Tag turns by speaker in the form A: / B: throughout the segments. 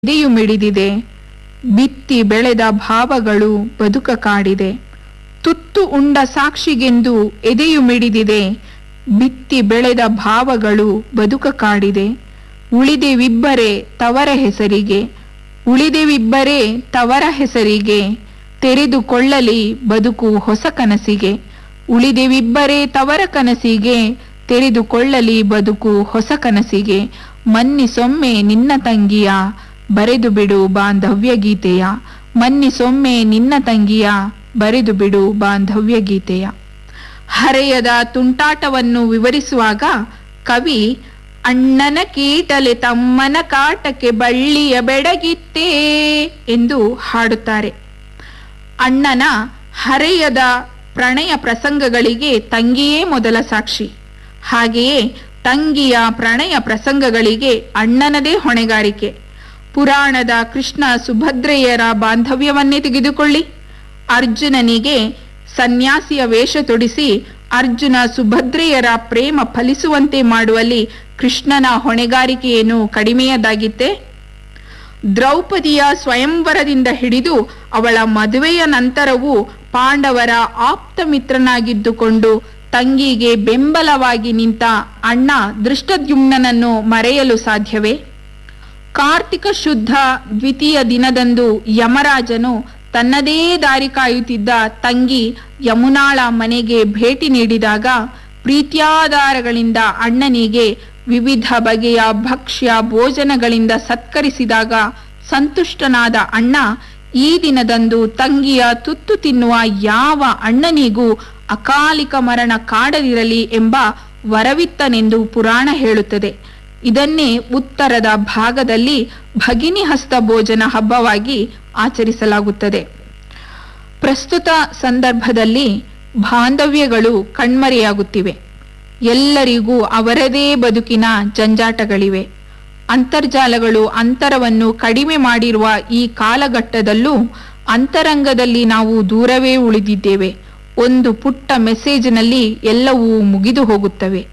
A: ಎದೆಯು ಮಿಡಿದಿದೆ ಬಿತ್ತಿ ಬೆಳೆದ ಭಾವಗಳು ಬದುಕ ಕಾಡಿದೆ ತುತ್ತು ಉಂಡ ಸಾಕ್ಷಿಗೆಂದು ಎದೆಯು ಮಿಡಿದಿದೆ ಬಿತ್ತಿ ಬೆಳೆದ ಭಾವಗಳು ಬದುಕ ಕಾಡಿದೆ ಉಳಿದೆವಿಬ್ಬರೇ ತವರ ಹೆಸರಿಗೆ ಉಳಿದೆವಿಬ್ಬರೇ ತವರ ಹೆಸರಿಗೆ ತೆರೆದುಕೊಳ್ಳಲಿ ಬದುಕು ಹೊಸ ಕನಸಿಗೆ ಉಳಿದೆವಿಬ್ಬರೇ ತವರ ಕನಸಿಗೆ ತೆರೆದುಕೊಳ್ಳಲಿ ಬದುಕು ಹೊಸ ಕನಸಿಗೆ ಮನ್ನಿಸೊಮ್ಮೆ ನಿನ್ನ ತಂಗಿಯ ಬರೆದು ಬಿಡು ಬಾಂಧವ್ಯ ಗೀತೆಯ ಮನ್ನಿಸೊಮ್ಮೆ ನಿನ್ನ ತಂಗಿಯ ಬರೆದು ಬಿಡು ಬಾಂಧವ್ಯ ಗೀತೆಯ ಹರೆಯದ ತುಂಟಾಟವನ್ನು ವಿವರಿಸುವಾಗ ಕವಿ ಅಣ್ಣನ ಕೀಟಲೆ ತಮ್ಮನ ಕಾಟಕ್ಕೆ ಬಳ್ಳಿಯ ಬೆಡಗಿತ್ತೇ ಎಂದು ಹಾಡುತ್ತಾರೆ ಅಣ್ಣನ ಹರೆಯದ ಪ್ರಣಯ ಪ್ರಸಂಗಗಳಿಗೆ ತಂಗಿಯೇ ಮೊದಲ ಸಾಕ್ಷಿ ಹಾಗೆಯೇ ತಂಗಿಯ ಪ್ರಣಯ ಪ್ರಸಂಗಗಳಿಗೆ ಅಣ್ಣನದೇ ಹೊಣೆಗಾರಿಕೆ ಪುರಾಣದ ಕೃಷ್ಣ ಸುಭದ್ರೆಯರ ಬಾಂಧವ್ಯವನ್ನೇ ತೆಗೆದುಕೊಳ್ಳಿ ಅರ್ಜುನನಿಗೆ ಸನ್ಯಾಸಿಯ ವೇಷ ತೊಡಿಸಿ ಅರ್ಜುನ ಸುಭದ್ರೆಯರ ಪ್ರೇಮ ಫಲಿಸುವಂತೆ ಮಾಡುವಲ್ಲಿ ಕೃಷ್ಣನ ಹೊಣೆಗಾರಿಕೆಯೇನು ಕಡಿಮೆಯದಾಗಿತ್ತೆ ದ್ರೌಪದಿಯ ಸ್ವಯಂವರದಿಂದ ಹಿಡಿದು ಅವಳ ಮದುವೆಯ ನಂತರವೂ ಪಾಂಡವರ ಆಪ್ತ ಮಿತ್ರನಾಗಿದ್ದುಕೊಂಡು ತಂಗಿಗೆ ಬೆಂಬಲವಾಗಿ ನಿಂತ ಅಣ್ಣ ದೃಷ್ಟದ್ಯುಮ್ನನನ್ನು ಮರೆಯಲು ಸಾಧ್ಯವೇ ಕಾರ್ತಿಕ ಶುದ್ಧ ದ್ವಿತೀಯ ದಿನದಂದು ಯಮರಾಜನು ತನ್ನದೇ ದಾರಿ ಕಾಯುತ್ತಿದ್ದ ತಂಗಿ ಯಮುನಾಳ ಮನೆಗೆ ಭೇಟಿ ನೀಡಿದಾಗ ಪ್ರೀತ್ಯಾಧಾರಗಳಿಂದ ಅಣ್ಣನಿಗೆ ವಿವಿಧ ಬಗೆಯ ಭಕ್ಷ್ಯ ಭೋಜನಗಳಿಂದ ಸತ್ಕರಿಸಿದಾಗ ಸಂತುಷ್ಟನಾದ ಅಣ್ಣ ಈ ದಿನದಂದು ತಂಗಿಯ ತುತ್ತು ತಿನ್ನುವ ಯಾವ ಅಣ್ಣನಿಗೂ ಅಕಾಲಿಕ ಮರಣ ಕಾಡದಿರಲಿ ಎಂಬ ವರವಿತ್ತನೆಂದು ಪುರಾಣ ಹೇಳುತ್ತದೆ ಇದನ್ನೇ ಉತ್ತರದ ಭಾಗದಲ್ಲಿ ಭಗಿನಿ ಹಸ್ತ ಭೋಜನ ಹಬ್ಬವಾಗಿ ಆಚರಿಸಲಾಗುತ್ತದೆ ಪ್ರಸ್ತುತ ಸಂದರ್ಭದಲ್ಲಿ ಬಾಂಧವ್ಯಗಳು ಕಣ್ಮರೆಯಾಗುತ್ತಿವೆ ಎಲ್ಲರಿಗೂ ಅವರದೇ ಬದುಕಿನ ಜಂಜಾಟಗಳಿವೆ ಅಂತರ್ಜಾಲಗಳು ಅಂತರವನ್ನು ಕಡಿಮೆ ಮಾಡಿರುವ ಈ ಕಾಲಘಟ್ಟದಲ್ಲೂ ಅಂತರಂಗದಲ್ಲಿ ನಾವು ದೂರವೇ ಉಳಿದಿದ್ದೇವೆ ಒಂದು ಪುಟ್ಟ ಮೆಸೇಜ್ನಲ್ಲಿ ಎಲ್ಲವೂ ಮುಗಿದು ಹೋಗುತ್ತವೆ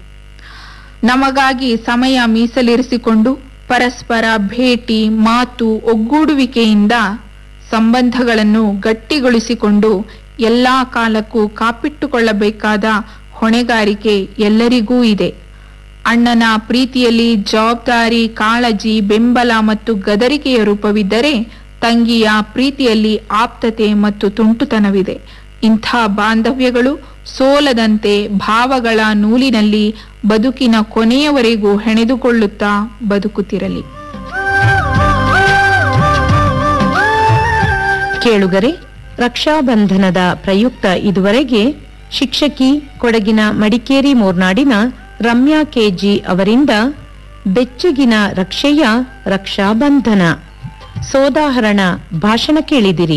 A: ನಮಗಾಗಿ ಸಮಯ ಮೀಸಲಿರಿಸಿಕೊಂಡು ಪರಸ್ಪರ ಭೇಟಿ ಮಾತು ಒಗ್ಗೂಡುವಿಕೆಯಿಂದ ಸಂಬಂಧಗಳನ್ನು ಗಟ್ಟಿಗೊಳಿಸಿಕೊಂಡು ಎಲ್ಲಾ ಕಾಲಕ್ಕೂ ಕಾಪಿಟ್ಟುಕೊಳ್ಳಬೇಕಾದ ಹೊಣೆಗಾರಿಕೆ ಎಲ್ಲರಿಗೂ ಇದೆ ಅಣ್ಣನ ಪ್ರೀತಿಯಲ್ಲಿ ಜವಾಬ್ದಾರಿ ಕಾಳಜಿ ಬೆಂಬಲ ಮತ್ತು ಗದರಿಕೆಯ ರೂಪವಿದ್ದರೆ ತಂಗಿಯ ಪ್ರೀತಿಯಲ್ಲಿ ಆಪ್ತತೆ ಮತ್ತು ತುಂಟುತನವಿದೆ ಇಂಥ ಬಾಂಧವ್ಯಗಳು ಸೋಲದಂತೆ ಭಾವಗಳ ನೂಲಿನಲ್ಲಿ ಬದುಕಿನ ಕೊನೆಯವರೆಗೂ ಹೆಣೆದುಕೊಳ್ಳುತ್ತಾ ಬದುಕುತ್ತಿರಲಿ
B: ಕೇಳುಗರೆ ರಕ್ಷಾಬಂಧನದ ಪ್ರಯುಕ್ತ ಇದುವರೆಗೆ ಶಿಕ್ಷಕಿ ಕೊಡಗಿನ ಮಡಿಕೇರಿ ಮೂರ್ನಾಡಿನ ರಮ್ಯಾ ಕೆಜಿ ಅವರಿಂದ ಬೆಚ್ಚಗಿನ ರಕ್ಷೆಯ ರಕ್ಷಾಬಂಧನ ಸೋದಾಹರಣ ಭಾಷಣ ಕೇಳಿದಿರಿ